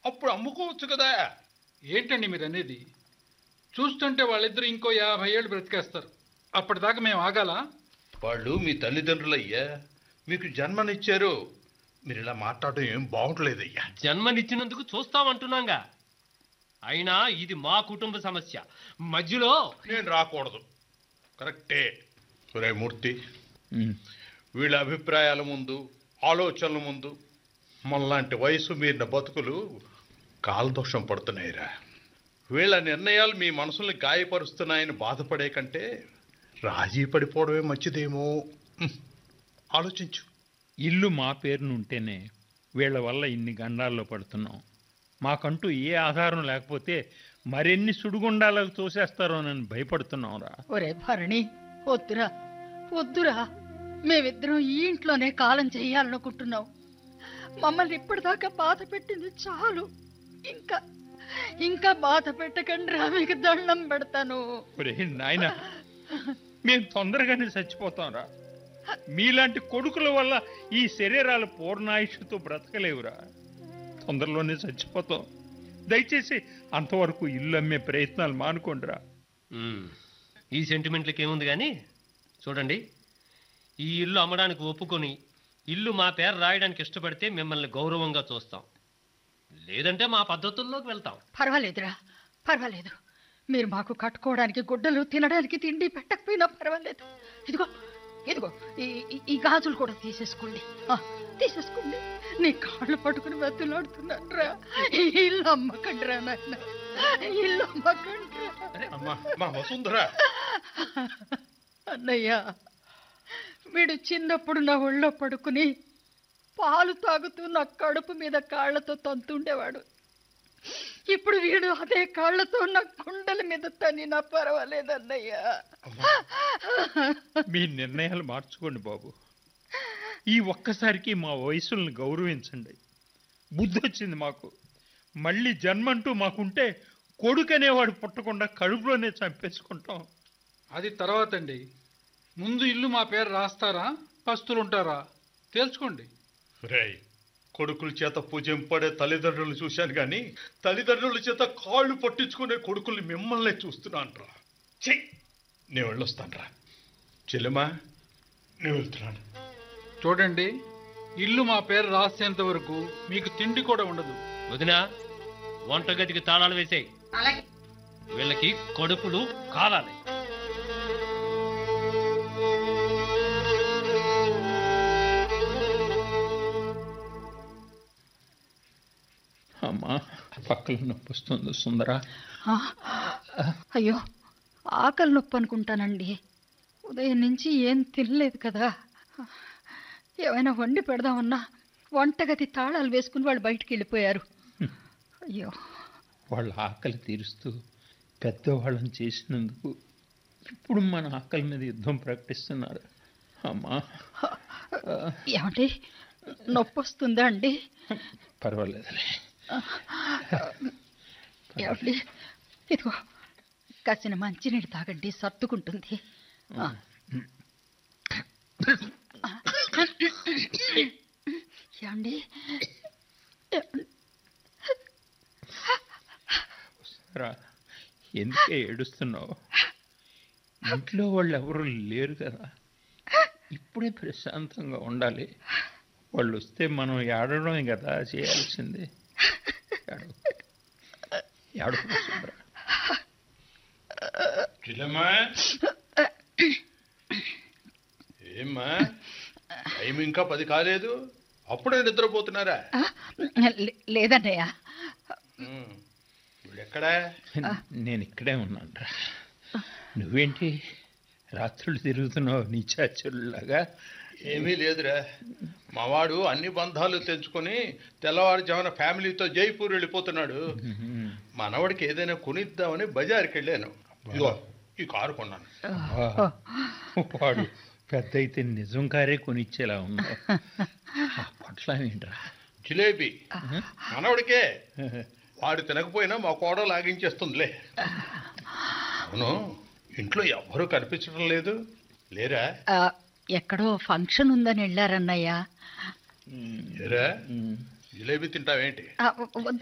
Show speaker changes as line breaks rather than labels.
అప్పుడు అమ్ముకోవచ్చు కదా
ఏంటండి మీరు అనేది చూస్తుంటే వాళ్ళిద్దరు ఇంకో యాభై ఏళ్ళు బ్రతికేస్తారు అప్పటిదాకా మేము ఆగాలా
వాళ్ళు మీ తల్లిదండ్రులయ్యా మీకు జన్మనిచ్చారు మీరు ఇలా మాట్లాడటం ఏం బాగుంటలేదయ్యా
జన్మనిచ్చినందుకు చూస్తామంటున్నాగా అయినా ఇది మా కుటుంబ సమస్య మధ్యలో
నేను రాకూడదు కరెక్టే ఒరే మూర్తి వీళ్ళ అభిప్రాయాల ముందు ఆలోచనల ముందు మనలాంటి వయసు మీరిన బతుకులు కాలదోషం పడుతున్నాయిరా వీళ్ళ నిర్ణయాలు మీ మనసుల్ని గాయపరుస్తున్నాయని బాధపడే కంటే రాజీ పడిపోవడమే మంచిదేమో ఉమ్, ఆలోచించు
ఇల్లు మా పేరున ఉంటేనే వీళ్ళ వల్ల ఇన్ని గండాల్లో పడుతున్నాం మాకంటూ ఏ ఆధారం లేకపోతే మరెన్ని సుడిగుండాలకు తోసేస్తారోనని భయపడుతున్నాం రా
ఒరే భరణి వద్దురా వద్దురా మేమిద్దరం ఈ ఇంట్లోనే కాలం చెయ్యాలనుకుంటున్నాం మమ్మల్ని ఇప్పటిదాకా బాధ పెట్టింది చాలు ఇంకా ఇంకా బాధ పెట్టకండి రా మీకు దండం పెడతాను
ఒరే నాయన మేము తొందరగానే చచ్చిపోతాం రా మీలాంటి కొడుకుల వల్ల ఈ శరీరాలు పూర్ణాయుష్తో బ్రతకలేవురా తొందరలోనే చచ్చిపోతాం దయచేసి అంతవరకు ఇల్లు అమ్మే ప్రయత్నాలు మానుకోండిరా
ఉమ్, ఈ సెంటిమెంట్లకి ఏముంది కానీ చూడండి ఈ ఇల్లు అమ్మడానికి ఒప్పుకొని ఇల్లు మా పేరు రాయడానికి ఇష్టపడితే మిమ్మల్ని గౌరవంగా చూస్తాం లేదంటే మా పద్ధతుల్లోకి వెళ్తాం
పర్వాలేదురా పర్వాలేదు మీరు మాకు కట్టుకోవడానికి గుడ్డలు తినడానికి తిండి పెట్టకపోయినా పర్వాలేదు ఇదిగో ఇదిగో ఈ ఈ- ఈ గాజులు కూడా తీసేసుకోండి ఆ, తీసేసుకోండి నీ కాళ్ళు పట్టుకుని వెతులాడుతున్నాను రా ఇల్లు అమ్మకండి రా నాయన ఇల్లు అమ్మకండి రా
అమ్మా మా వసుంధర
అన్నయ్య వీడు చిన్నప్పుడు నా ఒళ్ళో పడుకుని పాలు తాగుతూ నా కడుపు మీద కాళ్ళతో తంతుండేవాడు ఇప్పుడు వీడు అదే కాళ్ళతో నా కుండల మీద తనినా పర్వాలేదన్నయ్య
మీ నిర్ణయాలు మార్చుకోండి బాబు ఈ ఒక్కసారికి మా వయసుల్ని గౌరవించండి బుద్ధి వచ్చింది మాకు మళ్ళీ జన్మంటూ మాకుంటే కొడుకు అనేవాడు పుట్టకుండా కడుపులోనే చంపేసుకుంటాం
అది తర్వాత అండి ముందు ఇల్లు మా పేరు రాస్తారా పస్తులుంటారా తేల్చుకోండి
రేయ్ కొడుకుల చేత పూజింపడే తల్లిదండ్రులు చూశాను కానీ తల్లిదండ్రుల చేత కాళ్ళు పట్టించుకునే కొడుకుల్ని మిమ్మల్నే చూస్తున్నాను రా చెయ్యి నేను వెళ్ళొస్తాను రా చెల్లెమా నేను వెళ్తున్నాను
చూడండి ఇల్లు మా పేరు రాసేంత వరకు మీకు తిండి కూడా ఉండదు
వదినా వంటగదికి తాళాలు వేసేయి వీళ్ళకి కడుపులు కాలాలి
అమ్మా పక్కన నొప్పి వస్తుంది సుందరా
ఆ, అయ్యో ఆకలి నొప్పి అనుకుంటానండి ఉదయం నుంచి ఏం తినలేదు కదా ఏమైనా వండి పెడదామన్నా వంటగది తాళాలు వేసుకుని వాళ్ళు బయటికి వెళ్ళిపోయారు అయ్యో
వాళ్ళ ఆకలి తీరుస్తూ పెద్దవాళ్ళని చేసినందుకు ఇప్పుడు మన ఆకలి మీద యుద్ధం ప్రకటిస్తున్నారు అమ్మా
ఏమండి నొప్పి వస్తుందా అండి
పర్వాలేదులే
ఏమండి ఇదిగో కాసిన మంచినీళ్ళు తాగండి సర్దుకుంటుంది ఆ. ఏమండి ఏమండి?
రా ఎందుకే ఏడుస్తున్నావు ఇంట్లో వాళ్ళు ఎవరు లేరు కదా ఇప్పుడే ప్రశాంతంగా ఉండాలి వాళ్ళు వస్తే మనం ఏడవడమే కదా చేయాల్సింది ఏడవ ఏడవ సుందరా
చెల్లెమ్మా ఏమ్మా టైం ఇంకా పది కాలేదు అప్పుడే నిద్రపోతున్నారా
లే- లేదన్నయ్య
ఉమ్. వీడెక్కడా
నేను ఇక్కడే ఉన్నానురా నువ్వేంటి రాత్రులు తిరుగుతున్నావు నీ చాచుల్లాగా
ఏమీ లేదురా మావాడు అన్ని బంధాలు తెంచుకొని తెల్లవారుజామున ఫ్యామిలీతో జైపూర్ వెళ్ళిపోతున్నాడు మనవడికి ఏదైనా కొనిద్దామని బజార్కి వెళ్ళాను ఇదిగో ఈ కారు కొన్నాను
వా, వాడు పెద్ద అయితే నిజం కారే కొనిచ్చేలా ఉన్నావు ఆ పొట్లం ఏంట్రా
జిలేబీ మనవడికే వాడు తినకపోయినా మా కోడ లాగించేస్తుందిలే అవును ఇంట్లో ఎవ్వరూ కనిపించడం లేదు లేరా
ఆ, ఎక్కడో ఫంక్షన్ ఉందని వెళ్ళారన్నయ్య
లేరా జిలేబీ తింటావేంటి
ఆ, వద్దు